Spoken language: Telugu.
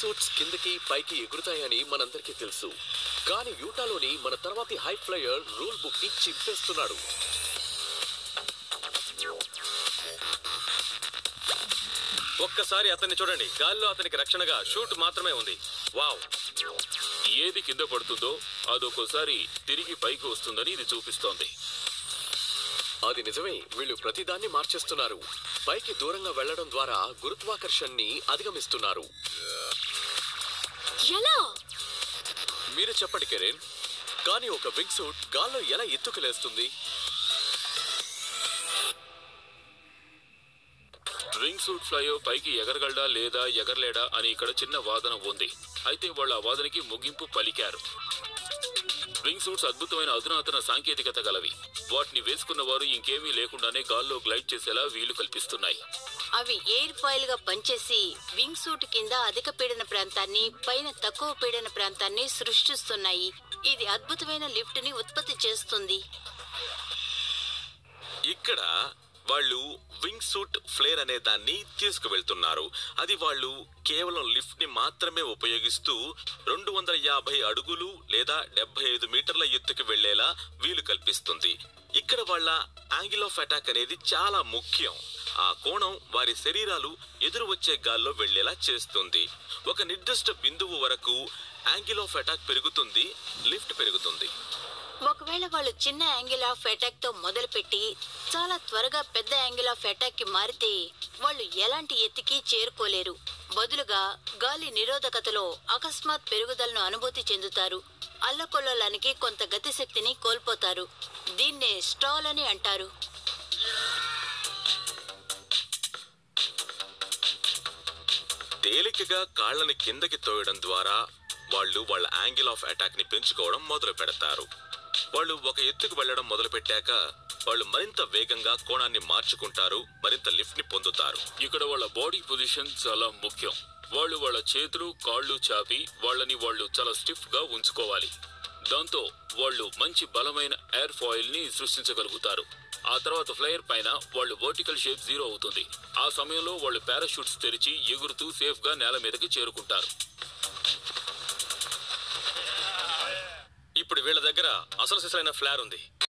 సూట్స్ కిందకి పైకి ఎగురుతాయని మనందరికీ తెలుసు కానీ యూటాలోని మన తర్వాతి హై ఫ్లయర్ రూల్ బుక్ ని చింపేస్తున్నాడు ఒక్కసారి అతన్ని చూడండి గాల్లో అతనికి రక్షణగా షూట్ మాత్రమే ఉంది వావ్ ఏది కింద పడుతుందో అదొకసారి తిరిగి పైకి వస్తుందని ఇది చూపిస్తోంది అది నిజమే వీళ్ళు ప్రతిదాన్ని మార్చేస్తున్నారు పైకి దూరంగా వెళ్లడం ద్వారా గురుత్వాకర్షణని అధిగమిస్తున్నారు ఎలా మీరు చెప్పండి కెరెన్ కానీ ఒక వింగ్ సూట్ గాల్లో ఎలా ఎత్తుకులేస్తుంది రింగ్ సూట్ ఫ్లయో పైకి ఎగరగలడా లేదా ఎగరలేడా అని ఇక్కడ చిన్న వాదన ఉంది అయితే వాళ్ళు ఆ వాదనకి ముగింపు పలికారు రింగ్ సూట్స్ అద్భుతమైన అధునాతన సాంకేతికత గలవి వాటిని వేసుకున్న వారు ఇంకేమీ లేకుండానే గాల్లో గ్లైడ్ చేసేలా వీలు కల్పిస్తున్నాయి అవి ఎయిర్ ఫాయిల్ గా పనిచేసి వింగ్ సూట్ కింద అధిక పీడన ప్రాంతాన్ని పైన తక్కువ పీడన ప్రాంతాన్ని సృష్టిస్తున్నాయి ఇది అద్భుతమైన లిఫ్ట్ ని ఉత్పత్తి చేస్తుంది ఇక్కడ వాళ్ళు వింగ్ సూట్ ఫ్లేర్ అనే దాన్ని తీసుకువెళ్తున్నారు అది వాళ్ళు కేవలం లిఫ్ట్ ని మాత్రమే ఉపయోగిస్తూ రెండు వందల యాభై అడుగులు లేదా డెబ్బై ఐదు మీటర్ల ఎత్తుకు వెళ్లేలా వీలు కల్పిస్తుంది ఇక్కడ వాళ్ళ యాంగిల్ ఆఫ్ అటాక్ అనేది చాలా ముఖ్యం ఆ కోణం వారి శరీరాలు ఎదురు వచ్చే గాల్లో వెళ్లేలా చేస్తుంది ఒక నిర్దిష్ట బిందువు వరకు యాంగిల్ ఆఫ్ అటాక్ పెరుగుతుంది లిఫ్ట్ పెరుగుతుంది ఒకవేళ వాళ్ళు చిన్న యాంగిల్ ఆఫ్ అటాక్ తో మొదలుపెట్టి చాలా త్వరగా పెద్ద యాంగిల్ ఆఫ్ అటాక్ కి మారితే వాళ్ళు ఎలాంటి ఎత్తుకి చేరుకోలేరు బదులుగా గాలి నిరోధకతలో అకస్మాత్ పెరుగుదలను అనుభూతి చెందుతారు అల్లకొల్లలానికి కొంత గతిశక్తిని కోల్పోతారు దీన్నే స్టాల్ అని అంటారు తేలికగా కాళ్ళని కిందకి తోయడం ద్వారా వాళ్ళు వాళ్ళ యాంగిల్ ఆఫ్ అటాక్ ని పెంచుకోవడం మొదలు పెడతారు వాళ్ళు ఒక ఎత్తుకు వెళ్ళడం మొదలు పెట్టాక వాళ్ళు మరింత వేగంగా కోణాన్ని మార్చుకుంటారు మరింత లిఫ్ట్ ని పొందుతారు ఇక్కడ వాళ్ళ బాడీ పొజిషన్ చాలా ముఖ్యం వాళ్ళు వాళ్ళ చేతులు కాళ్ళు చాపి వాళ్ళని వాళ్ళు చాలా స్టిఫ్ గా ఉంచుకోవాలి దాంతో వాళ్ళు మంచి బలమైన ఎయిర్ ఫాయిల్ ని సృష్టించగలుగుతారు ఆ తర్వాత ఫ్లైయర్ పైన వాళ్ళు వర్టికల్ షేప్ జీరో అవుతుంది ఆ సమయంలో వాళ్ళు పారాషూట్స్ తెరిచి ఎగురుతూ సేఫ్ గా నేల మీదకి చేరుకుంటారు ఇప్పుడు వీళ్ళ దగ్గర అసలు సిసలైన ఫ్లార్ ఉంది